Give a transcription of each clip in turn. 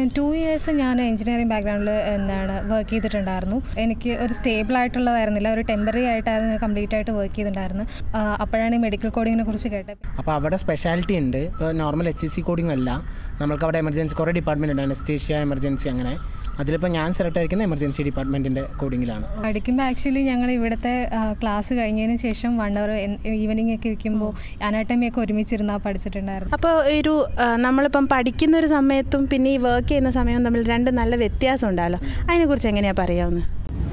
two years ഞാൻ engineering ബാക്ക്ഗ്രൗണ്ടിൽ എന്താണ് വർക്ക് ചെയ്തിട്ടുണ്ടായിരുന്നു എനിക്ക് ഒരു സ്റ്റേബിൾ ആയിട്ടുള്ളതായിരുന്നില്ല ഒരു ടെമ്പററി ആയിട്ടായിരുന്നു കംപ്ലീറ്റ് ആയിട്ട് വർക്ക് ചെയ്തിട്ടുണ്ടായിരുന്നു ആ, അപ്പോഴാണ് ഈ മെഡിക്കൽ കോഡിങ്ങിനെ കുറിച്ച് കേട്ടത് അപ്പോൾ അവിടെ സ്പെഷ്യാലിറ്റി ഉണ്ട് ഇപ്പോൾ നോർമൽ എച്ച് സി കോഡിംഗ് അല്ല നമ്മൾക്ക് അവിടെ എമർജൻസി കുറേ ഡിപ്പാർട്ട്മെൻറ്റ് ഉണ്ട് അനസ്തേഷ്യ എമർജൻസി അങ്ങനെ അതിലിപ്പോൾ ഞാൻ സെലക്ട് ആയിരിക്കുന്ന എമർജൻസി ഡിപ്പാർട്ട്മെൻറ്റിൻ്റെ കോഡിങ്ങിലാണ് പഠിക്കുമ്പോൾ ആക്ച്വലി ഞങ്ങൾ ഇവിടുത്തെ ക്ലാസ് കഴിഞ്ഞതിന് ശേഷം വൺ അവർ ഈവനിങ് ഒക്കെ ഇരിക്കുമ്പോൾ അനാട്ടമി ഒക്കെ ഒരുമിച്ചിരുന്നാൽ പഠിച്ചിട്ടുണ്ടായിരുന്നു അപ്പോൾ ഒരു ആ, നമ്മളിപ്പം പഠിക്കുന്ന ഒരു സമയത്തും പിന്നെ ഈ വർക്ക് ചെയ്യുന്ന സമയവും തമ്മിൽ രണ്ട് നല്ല വ്യത്യാസം ഉണ്ടല്ലോ അതിനെക്കുറിച്ച് എങ്ങനെയാണ് പറയാവുന്നത്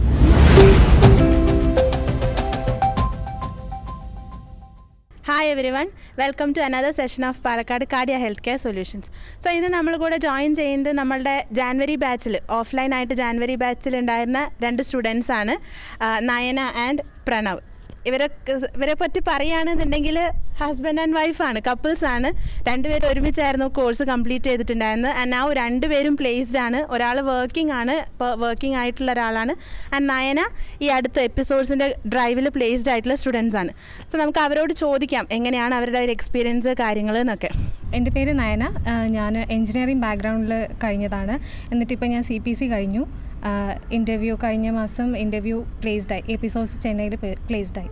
hi everyone welcome to another session of Palakkad cardia health care solutions so ഇന്ന് നമ്മൾ കൂടെ ജോയിൻ ചെയ്യുന്നത് നമ്മളുടെ ജാൻവരി ബാച്ചിൽ ഓഫ്ലൈൻ ആയിട്ട് ജാൻവരി ബാച്ചിൽ ഉണ്ടായിരുന്ന രണ്ട് സ്റ്റുഡൻസ് ആണ് ആ, നയന ആൻഡ് പ്രണവ് ഇവരെ ഇവരെ പറ്റി പറയുകയാണെന്നുണ്ടെങ്കിൽ ഹസ്ബൻഡ് ആൻഡ് വൈഫാണ് കപ്പിൾസ് ആണ് രണ്ടുപേരും ഒരുമിച്ചായിരുന്നു കോഴ്സ് കംപ്ലീറ്റ് ചെയ്തിട്ടുണ്ടായിരുന്നത് ആൻഡ് ആ രണ്ടുപേരും പ്ലേസ്ഡ് ആണ് ഒരാൾ വർക്കിംഗ് ആണ് ഇപ്പോൾ വർക്കിംഗ് ആയിട്ടുള്ള ഒരാളാണ് ആൻഡ് നയന ഈ അടുത്ത എപ്പിസോഡ്സിൻ്റെ ഡ്രൈവിൽ പ്ലേസ്ഡ് ആയിട്ടുള്ള സ്റ്റുഡൻസ് ആണ് സോ നമുക്ക് അവരോട് ചോദിക്കാം എങ്ങനെയാണ് അവരുടെ ഒരു എക്സ്പീരിയൻസ് കാര്യങ്ങൾ എന്നൊക്കെ എൻ്റെ പേര് നയന ആ, ഞാൻ എഞ്ചിനീയറിംഗ് ബാക്ക്ഗ്രൗണ്ടിൽ കഴിഞ്ഞതാണ് എന്നിട്ടിപ്പോൾ ഞാൻ സി പി സി കഴിഞ്ഞു ഇൻ്റർവ്യൂ കഴിഞ്ഞ മാസം ഇൻ്റർവ്യൂ പ്ലേസ്ഡായി എപ്പിസോഡ്സ് ചെന്നൈയിൽ പ്ലേസ്ഡായി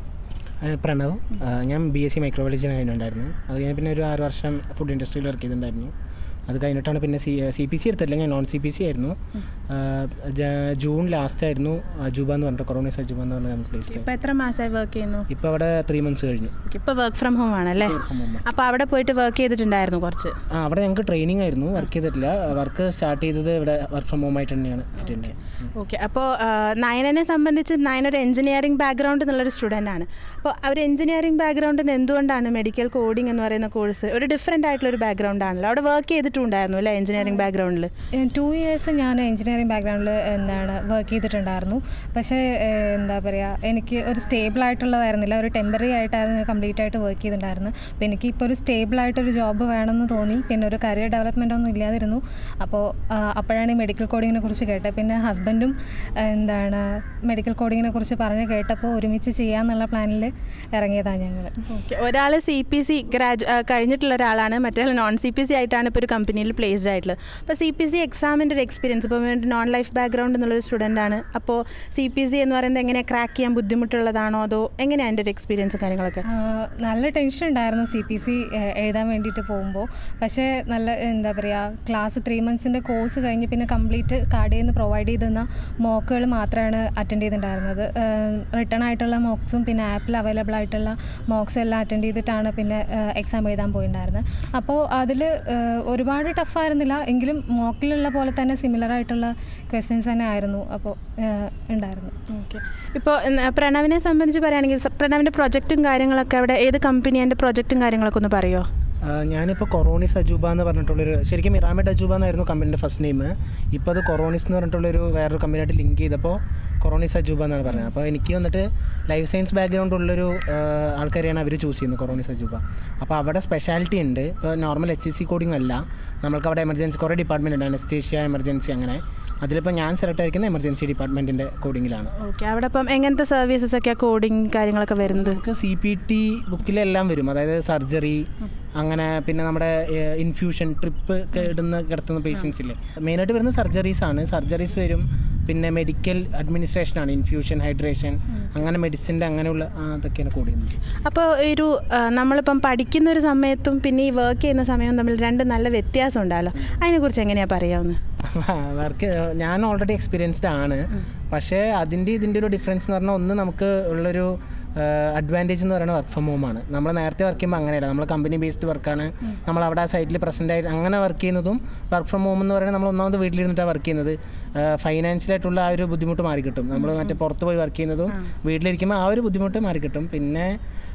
ഏഹ് പ്രണവ് ആഹ് ഞാൻ ബി എസ് സി മൈക്രോബയോളജിന് കഴിഞ്ഞിട്ടുണ്ടായിരുന്നു അത് കഴിഞ്ഞ് പിന്നെ ഒരു ആറ് വർഷം ഫുഡ് ഇൻഡസ്ട്രിയിൽ വർക്ക് ചെയ്തിട്ടുണ്ടായിരുന്നു അത് കഴിഞ്ഞിട്ടാണ് പിന്നെ സി സി പി സി എടുത്തില്ല ഞാൻ നോൺ സി പി സി ആയിരുന്നു ആഹ് ജ- ജൂൺ ലാസ്റ്റ് ആയിരുന്നു അജൂബ എന്ന് പറഞ്ഞിട്ട് കൊറോണസ് അജൂബ എന്ന് പറഞ്ഞ പ്ലേസ് ഇപ്പോൾ എത്ര മാസമായി വർക്ക് ചെയ്യുന്നു ഇപ്പോൾ അവിടെ ത്രീ മന്ത്സ് കഴിഞ്ഞു ഇപ്പോൾ വർക്ക് ഫ്രം ഹോം ആണല്ലേ അപ്പോൾ അവിടെ പോയിട്ട് വർക്ക് ചെയ്തിട്ടുണ്ടായിരുന്നു കുറച്ച് ആ അവിടെ ഞങ്ങൾക്ക് ട്രെയിനിങ് ആയിരുന്നു വർക്ക് ചെയ്തിട്ടില്ല വർക്ക് സ്റ്റാർട്ട് ചെയ്തത് ഇവിടെ വർക്ക് ഫ്രം ഹോം ആയിട്ട് തന്നെയാണ് അറ്റൻഡ് ഓക്കെ അപ്പോൾ നയനനെ സംബന്ധിച്ച് നയന ഒരു എഞ്ചിനീയറിംഗ് ബാക്ക്ഗ്രൗണ്ട് എന്നുള്ളൊരു സ്റ്റുഡൻ്റ് ആണ് അപ്പോൾ അവർ എഞ്ചിനീയറിംഗ് ബാക്ക്ഗ്രൗണ്ടിൽ നിന്ന് എന്തുകൊണ്ടാണ് മെഡിക്കൽ കോഡിംഗ് എന്ന് പറയുന്ന കോഴ്സ് ഒരു ഡിഫറെൻ്റ് ആയിട്ടുള്ള ഒരു ബാക്ക്ഗ്രൗണ്ട് ആണല്ലോ അവിടെ വർക്ക് ചെയ്തിട്ടുണ്ടായിരുന്നു അല്ലേ എഞ്ചിനീയറിംഗ് ബാക്ക്ഗ്രൗണ്ടിൽ ടു ഇയേഴ്സ് ഞാൻ എഞ്ചിനീയറിംഗ് ബാക്ക്ഗ്രൗണ്ടിൽ എന്താണ് വർക്ക് ചെയ്തിട്ടുണ്ടായിരുന്നു പക്ഷേ ഏഹ്, എന്താ പറയുക എനിക്ക് ഒരു സ്റ്റേബിൾ ആയിട്ടുള്ളതായിരുന്നില്ല ഒരു ടെമ്പററി ആയിട്ടായിരുന്നു കംപ്ലീറ്റ് ആയിട്ട് വർക്ക് ചെയ്തിട്ടുണ്ടായിരുന്നു അപ്പോൾ എനിക്ക് ഇപ്പോൾ ഒരു സ്റ്റേബിൾ ആയിട്ടൊരു ജോബ് വേണമെന്ന് തോന്നി പിന്നെ ഒരു കരിയർ ഡെവലപ്മെൻ്റ് ഒന്നും ഇല്ലാതിരുന്നു അപ്പോൾ ആ, അപ്പോഴാണ് ഈ മെഡിക്കൽ കോഡിങ്ങിനെ കുറിച്ച് കേട്ടത് പിന്നെ ഹസ്ബൻഡും എന്താണ് മെഡിക്കൽ കോഡിങ്ങിനെ കുറിച്ച് പറഞ്ഞ് കേട്ടപ്പോൾ ഒരുമിച്ച് ചെയ്യാമെന്നുള്ള പ്ലാനിൽ ഇറങ്ങിയതാണ് ഞങ്ങൾ ഓക്കെ ഒരാൾ സി പി സി ഗ്രാജു കഴിഞ്ഞിട്ടുള്ള ഒരാളാണ് മറ്റേ നോൺ സി പി സി ആയിട്ടാണ് ഇപ്പോൾ ഒരു കമ്പനിയിൽ പ്ലേസ്ഡ് ആയിട്ടുള്ളത് അപ്പോൾ സി പി സി എക്സാമിൻ്റെ ഒരു എക്സ്പീരിയൻസ് ഇപ്പോൾ നോൺ ലൈഫ് ബാക്ക്ഗ്രൗണ്ട് എന്നുള്ളൊരു സ്റ്റുഡൻ്റ് ആണ് അപ്പോൾ സി പി സി എന്ന് പറയുന്നത് എങ്ങനെ ക്രാക്ക് ചെയ്യാൻ ബുദ്ധിമുട്ടുള്ളതാണോ അതോ എങ്ങനെയാണ് എൻ്റെ ഒരു എക്സ്പീരിയൻസ് കാര്യങ്ങളൊക്കെ ആ, നല്ല ടെൻഷൻ ഉണ്ടായിരുന്നു സി പി സി എഴുതാൻ വേണ്ടിയിട്ട് പോകുമ്പോൾ പക്ഷേ നല്ല എന്താ പറയുക ക്ലാസ് ത്രീ മന്ത്സിൻ്റെ കോഴ്സ് കഴിഞ്ഞ് പിന്നെ കംപ്ലീറ്റ് കാർഡിൽ നിന്ന് പ്രൊവൈഡ് ചെയ്തുന്ന മോക്കുകൾ മാത്രമാണ് അറ്റൻഡ് ചെയ്തിട്ടുണ്ടായിരുന്നത് റിട്ടേൺ ആയിട്ടുള്ള മോക്സും പിന്നെ ആപ്പിൽ അവൈലബിൾ ആയിട്ടുള്ള മോക്സ് എല്ലാം അറ്റൻഡ് ചെയ്തിട്ടാണ് പിന്നെ എക്സാം എഴുതാൻ പോയിട്ടുണ്ടായിരുന്നത് അപ്പോൾ അതിൽ ഒരുപാട് ടഫായിരുന്നില്ല എങ്കിലും മോക്കിലുള്ള പോലെ തന്നെ സിമിലർ ആയിട്ടുള്ള ക്വസ്റ്റ്യൻസ് തന്നെ ആയിരുന്നു അപ്പോൾ ഉണ്ടായിരുന്നു ഓക്കെ ഇപ്പോൾ പ്രണവിനെ സംബന്ധിച്ച് പറയുകയാണെങ്കിൽ സ- പ്രണവിൻ്റെ പ്രൊജക്റ്റും കാര്യങ്ങളൊക്കെ അവിടെ ഏത് കമ്പനി എൻ്റെ പ്രൊജക്റ്റും കാര്യങ്ങളൊക്കെ ഒന്ന് പറയുമോ ഞാനിപ്പോൾ കൊറോണിസ് അജൂബ എന്ന് പറഞ്ഞിട്ടുള്ളൊരു ശരിക്കും മിറാമിഡ് അജൂബ എന്നായിരുന്നു കമ്പനിയുടെ ഫസ്റ്റ് നെയിം ഇപ്പോൾ അത് കൊറോണിസ് എന്ന് പറഞ്ഞിട്ടുള്ളൊരു വേറൊരു കമ്പനിയായിട്ട് ലിങ്ക് ചെയ്തപ്പോൾ കൊറോണിസ് അജൂബ എന്നാണ് പറഞ്ഞത് അപ്പോൾ എനിക്ക് വന്നിട്ട് ലൈഫ് സയൻസ് ബാക്ക്ഗ്രൗണ്ട് ഉള്ളൊരു ആഹ്, ആൾക്കാരെയാണ് അവർ ചൂസ് ചെയ്യുന്നത് കൊറോണിസ് അജൂബ അപ്പോൾ അവിടെ സ്പെഷ്യാലിറ്റി ഉണ്ട് ഇപ്പോൾ നോർമൽ എച്ച് സി കോഡിംഗ് അല്ല നമ്മൾക്ക് അവിടെ എമർജൻസി കുറേ ഡിപ്പാർട്ട്മെൻറ്റ് ഉണ്ട് അനസ്തേഷ്യ എമർജൻസി അങ്ങനെ അതിലിപ്പോൾ ഞാൻ സെലക്ട് ആയിരിക്കുന്ന എമർജൻസി ഡിപ്പാർട്ട്മെൻറ്റിൻ്റെ കോഡിങ്ങിലാണ് ഓക്കെ അവിടെ ഇപ്പം എങ്ങനത്തെ സർവീസസ് ഒക്കെയാണ് കോഡിങ് കാര്യങ്ങളൊക്കെ വരുന്നത് നമുക്ക് സി പി ടി ബുക്കിലെല്ലാം വരും അതായത് സർജറി അങ്ങനെ പിന്നെ നമ്മുടെ ഇൻഫ്യൂഷൻ ട്രിപ്പ് ഒക്കെ ഇടുന്ന കിടത്തുന്ന പേഷ്യൻസ് ഇല്ലേ മെയിനായിട്ട് വരുന്ന സർജറീസ് ആണ് സർജറീസ് വരും പിന്നെ മെഡിക്കൽ അഡ്മിനിസ്ട്രേഷൻ ആണ് ഇൻഫ്യൂഷൻ ഹൈഡ്രേഷൻ അങ്ങനെ മെഡിസിൻ്റെ അങ്ങനെയുള്ള ആ, അതൊക്കെയാണ് കൂടുന്നത് അപ്പോൾ ഒരു ആ, നമ്മളിപ്പം പഠിക്കുന്ന ഒരു സമയത്തും പിന്നെ ഈ വർക്ക് ചെയ്യുന്ന സമയവും തമ്മിൽ രണ്ട് നല്ല വ്യത്യാസം ഉണ്ടല്ലോ അതിനെക്കുറിച്ച് എങ്ങനെയാണ് പറയാവുന്നത് വർക്ക് ഞാൻ ഓൾറെഡി എക്സ്പീരിയൻസ്ഡ് ആണ് പക്ഷേ അതിൻ്റെ ഇതിൻ്റെ ഒരു ഡിഫറൻസ് എന്ന് പറഞ്ഞാൽ ഒന്ന് നമുക്ക് ഉള്ളൊരു അഡ്വാൻറ്റേജ് എന്ന് പറയുന്നത് വർക്ക് ഫ്രം ഹോം ആണ് നമ്മൾ നേരത്തെ വർക്ക് ചെയ്യുമ്പോൾ അങ്ങനെയല്ല നമ്മൾ കമ്പനി ബേസ്ഡ് വർക്കാണ് നമ്മൾ അവിടെ ആ സൈറ്റിൽ പ്രസൻ്റ് ആയിട്ട് അങ്ങനെ വർക്ക് ചെയ്യുന്നതും വർക്ക് ഫ്രം ഹോം എന്ന് പറയുന്നത് നമ്മൾ ഒന്നാമത് വീട്ടിലിരുന്നിട്ടാണ് വർക്ക് ചെയ്യുന്നത് ഫൈനാൻഷ്യലായിട്ടുള്ള ആ ഒരു ബുദ്ധിമുട്ട് മാറിക്കിട്ടും നമ്മൾ മറ്റേ പുറത്ത് പോയി വർക്ക് ചെയ്യുന്നതും വീട്ടിലിരിക്കുമ്പോൾ ആ ഒരു ബുദ്ധിമുട്ട് മാറിക്കിട്ടും പിന്നെ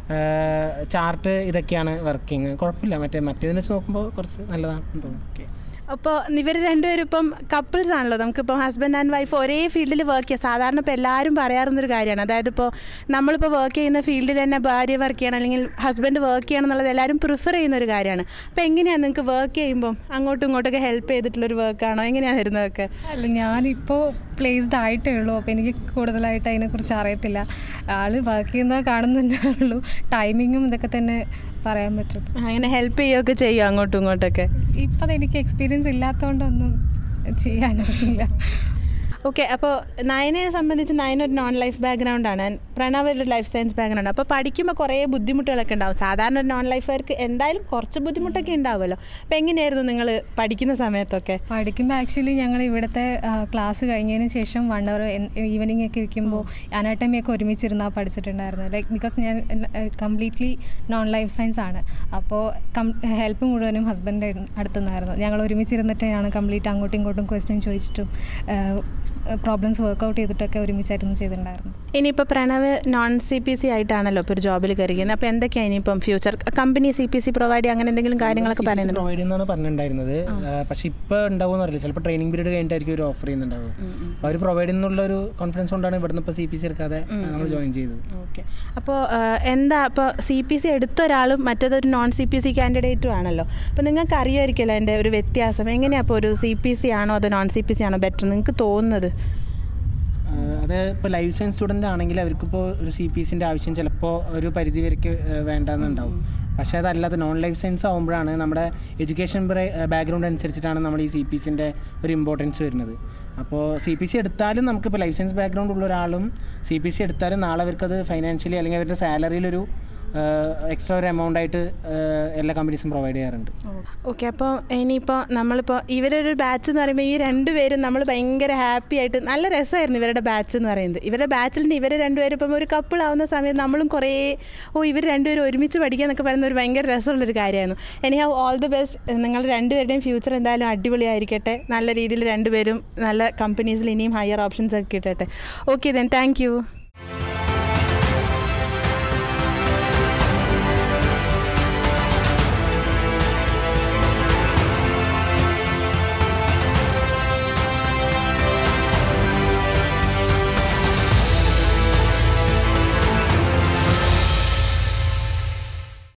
ചാർട്ട് ഇതൊക്കെയാണ് വർക്കിംഗ് കുഴപ്പമില്ല മറ്റേ മറ്റേതിനെ വെച്ച് നോക്കുമ്പോൾ കുറച്ച് നല്ലതാണെന്ന് തോന്നുന്നു അപ്പോൾ ഇവർ രണ്ടുപേരും ഇപ്പം കപ്പിൾസ് ആണല്ലോ നമുക്കിപ്പോൾ ഹസ്ബൻഡ് ആൻഡ് വൈഫ് ഒരേ ഫീൽഡിൽ വർക്ക് ചെയ്യുക സാധാരണ ഇപ്പോൾ എല്ലാവരും പറയാറുന്നൊരു കാര്യമാണ് അതായത് ഇപ്പോൾ നമ്മളിപ്പോൾ വർക്ക് ചെയ്യുന്ന ഫീൽഡിൽ തന്നെ ഭാര്യ വർക്ക് ചെയ്യണം അല്ലെങ്കിൽ ഹസ്ബൻഡ് വർക്ക് ചെയ്യണം എന്നുള്ളത് എല്ലാവരും പ്രിഫർ ചെയ്യുന്ന ഒരു കാര്യമാണ് അപ്പോൾ എങ്ങനെയാണ് നിങ്ങൾക്ക് വർക്ക് ചെയ്യുമ്പം അങ്ങോട്ടും ഇങ്ങോട്ടൊക്കെ ഹെൽപ്പ് ചെയ്തിട്ടുള്ളൊരു വർക്കാണോ എങ്ങനെയാണ് വരുന്നതൊക്കെ അല്ല ഞാനിപ്പോൾ പ്ലേസ്ഡ് ആയിട്ടേ ഉള്ളൂ അപ്പോൾ എനിക്ക് കൂടുതലായിട്ട് അതിനെക്കുറിച്ച് അറിയത്തില്ല ആൾ വർക്ക് ചെയ്യുന്നത് കാണുന്നതന്നെ ഉള്ളൂ ടൈമിങ്ങും ഇതൊക്കെ തന്നെ പറയാൻ പറ്റും അങ്ങനെ ഹെൽപ്പ് ചെയ്യുകയൊക്കെ ചെയ്യും അങ്ങോട്ടും ഇങ്ങോട്ടൊക്കെ ഇപ്പം എനിക്ക് എക്സ്പീരിയൻസ് ഇല്ലാത്തതുകൊണ്ടൊന്നും ചെയ്യാനറിയില്ല ഓക്കെ അപ്പോൾ നയനെ സംബന്ധിച്ച് നയന ഒരു നോൺ ലൈഫ് ബാക്ക്ഗ്രൗണ്ടാണ് പ്രണവ് ഒരു ലൈഫ് സയൻസ് ബാക്ക്ഗ്രൗണ്ട് അപ്പോൾ പഠിക്കുമ്പോൾ കുറേ ബുദ്ധിമുട്ടുകളൊക്കെ ഉണ്ടാവും സാധാരണ ഒരു നോൺ ലൈഫുകാർക്ക് എന്തായാലും കുറച്ച് ബുദ്ധിമുട്ടൊക്കെ ഉണ്ടാവുമല്ലോ അപ്പോൾ എങ്ങനെയായിരുന്നു നിങ്ങൾ പഠിക്കുന്ന സമയത്തൊക്കെ പഠിക്കുമ്പോൾ ആക്ച്വലി ഞങ്ങൾ ഇവിടുത്തെ ക്ലാസ് കഴിഞ്ഞതിന് ശേഷം വൺ അവർ ഈവനിങ് ഒക്കെ ഇരിക്കുമ്പോൾ അനാട്ടമി ഒക്കെ ഒരുമിച്ചിരുന്നാൽ പഠിച്ചിട്ടുണ്ടായിരുന്നു ലൈക്ക് ബിക്കോസ് ഞാൻ കംപ്ലീറ്റ്ലി നോൺ ലൈഫ് സയൻസ് ആണ് അപ്പോൾ ഹെൽപ്പ് മുഴുവനും ഹസ്ബൻഡ് അടുത്തുനിന്നായിരുന്നു ഞങ്ങൾ ഒരുമിച്ചിരുന്നിട്ടാണ് കംപ്ലീറ്റ് അങ്ങോട്ടും ഇങ്ങോട്ടും ക്വസ്റ്റ്യൻ ചോദിച്ചിട്ടും പ്രോബ്ലംസ് വർക്കൗട്ട് ചെയ്തിട്ടൊക്കെ ഒരുമിച്ചായിരുന്നു ചെയ്തിട്ടുണ്ടായിരുന്നു ഇനിയിപ്പോൾ Pranav non C P C ആയിട്ടാണല്ലോ ഇപ്പോൾ ഒരു ജോബിൽ കയറിയിരിക്കുന്നത് അപ്പോൾ എന്തൊക്കെയാണ് ഇനിയിപ്പം future company C P C provide ചെയ്യുക അങ്ങനെ എന്തെങ്കിലും കാര്യങ്ങളൊക്കെ പറയുന്നുണ്ടോ പ്രൊവൈഡ് ചെയ്യുന്നതാണ് പറഞ്ഞിട്ടുണ്ടായിരുന്നത് പക്ഷെ ഇപ്പോൾ ഉണ്ടാവും അറിയില്ല ചിലപ്പോൾ ട്രെയിനിങ് പീരീഡ് കഴിഞ്ഞിട്ടായിരിക്കും ഒരു ഓഫർ ചെയ്യുന്നുണ്ടാവുക അപ്പോൾ അവർ പ്രൊവൈഡ് ചെയ്യുന്നുള്ള ഒരു കോൺഫിഡൻസ് കൊണ്ടാണ് ഇവിടുന്ന് ഇപ്പോൾ സി പി സി എടുക്കാതെ നമ്മൾ ജോയിൻ ചെയ്തത് ഓക്കെ അപ്പോൾ എന്താ അപ്പോൾ സി പി സി എടുത്ത ഒരാളും മറ്റേതൊരു നോൺ സി പി സി കാൻഡിഡേറ്റും ആണല്ലോ അപ്പോൾ നിങ്ങൾക്ക് അറിയാമായിരിക്കുമല്ലോ അതിൻ്റെ ഒരു വ്യത്യാസം എങ്ങനെയാണ് അപ്പോൾ ഒരു സി പി സി ആണോ അതോ നോൺ സി പി സി ആണോ ബെറ്റർ നിങ്ങൾക്ക് തോന്നുന്നത് ആഹ് അത് ഇപ്പോൾ ലൈഫ് സയൻസ് സ്റ്റുഡൻ്റ് ആണെങ്കിൽ അവർക്കിപ്പോൾ ഒരു സി പി സിൻ്റെ ആവശ്യം ചിലപ്പോൾ ഒരു പരിധി വരയ്ക്ക് വേണ്ടെന്നുണ്ടാവും പക്ഷേ അതല്ലാതെ നോൺ ലൈഫ് സയൻസ് ആകുമ്പോഴാണ് നമ്മുടെ എഡ്യൂക്കേഷൻ ബാക്ക്ഗ്രൗണ്ട് അനുസരിച്ചിട്ടാണ് നമ്മൾ ഈ സി പി സിൻ്റെ ഒരു ഇമ്പോർട്ടൻസ് വരുന്നത് അപ്പോൾ സി പി സി എടുത്താലും നമുക്കിപ്പോൾ ലൈഫ് സയൻസ് ബാക്ക്ഗ്രൗണ്ട് ഉള്ള ഒരാളും സി പി സി എടുത്താലും നാളെ അവർക്കത് ഫൈനാൻഷ്യലി അല്ലെങ്കിൽ അവരുടെ സാലറിയിലൊരു എക്സ്ട്രാ ഒരു എമൗണ്ട് ആയിട്ട് ആഹ് എല്ലാ കമ്പനീസും പ്രൊവൈഡ് ചെയ്യാറുണ്ട് ഓക്കെ അപ്പോൾ ഇനിയിപ്പോൾ നമ്മളിപ്പോൾ ഇവരൊരു ബാച്ച് എന്ന് പറയുമ്പോൾ ഈ രണ്ടുപേരും നമ്മൾ ഭയങ്കര ഹാപ്പി ആയിട്ട് നല്ല രസമായിരുന്നു ഇവരുടെ ബാച്ച് എന്ന് പറയുന്നത് ഇവരുടെ ബാച്ചിൽ നിന്ന് ഇവർ രണ്ടുപേരും ഇപ്പം ഒരു കപ്പിൾ ആവുന്ന സമയത്ത് നമ്മളും കുറേ ഓ ഇവർ രണ്ടുപേരും ഒരുമിച്ച് പഠിക്കുക എന്നൊക്കെ പറയുന്ന ഒരു ഭയങ്കര രസമുള്ളൊരു കാര്യമായിരുന്നു any have all the best നിങ്ങൾ രണ്ടുപേരുടെയും ഫ്യൂച്ചർ എന്തായാലും അടിപൊളിയായിരിക്കട്ടെ നല്ല രീതിയിൽ രണ്ടുപേരും നല്ല കമ്പനീസിൽ ഇനിയും ഹയർ ഓപ്ഷൻസ് ഒക്കെ കിട്ടട്ടെ ഓക്കെ ദെൻ താങ്ക് യു